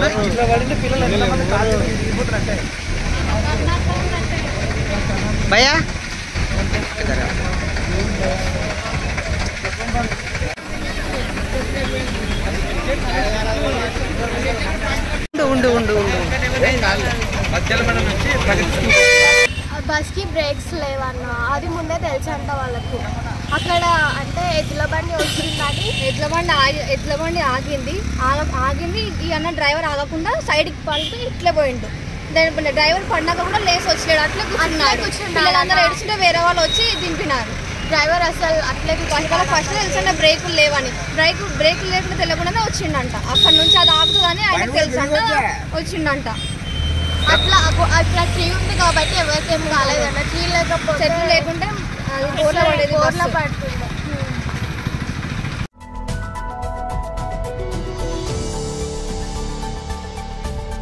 ఇట్లా పడింది పిల్లలు ఎంతమంది కాళ్ళు ఇరిగిపోతున్నట్టే భయ్యా ఉండు ఉండు ఉండు ఉండు బస్కి బ్రేక్స్ లేవన్న అది ముందే తెలుసంట వాళ్ళకు అక్కడ అంటే ఎద్దుల బండి వచ్చిందని ఎడ్ల బండి ఆగి ఎడ్ల బండి ఆగింది ఆగ ఆగింది ఈ అన్న డ్రైవర్ ఆగకుండా సైడ్కి పడితే ఇట్లే పోయిండు దాని డ్రైవర్ పడినాక కూడా లేసి వచ్చాడు అట్లే కూర్చున్నాడు కూర్చున్నాడు పిల్లలందరూ అన్న. ఏడ్చుంటే వేరే వాళ్ళు వచ్చి దింపినారు డ్రైవర్ అసలు అట్లే ఫస్ట్ ఫస్ట్ తెలుసంటే బ్రేకులు లేవని బ్రేక్ బ్రేకులు లేకుండా తెలియకుండానే వచ్చిండంట అక్కడ నుంచి అది ఆగుతుందని ఆయనకు తెలుసంట వచ్చిండంట అట్లా అప్పు- అట్లా ట్రీ ఉంది కాబట్టి ఎవరికేం కాలేదన్న ట్రీ లేకపోతే చెట్లు లేకుంటే అది బోర్ల పడేది బోర్ల బస్సు. పడుతుంది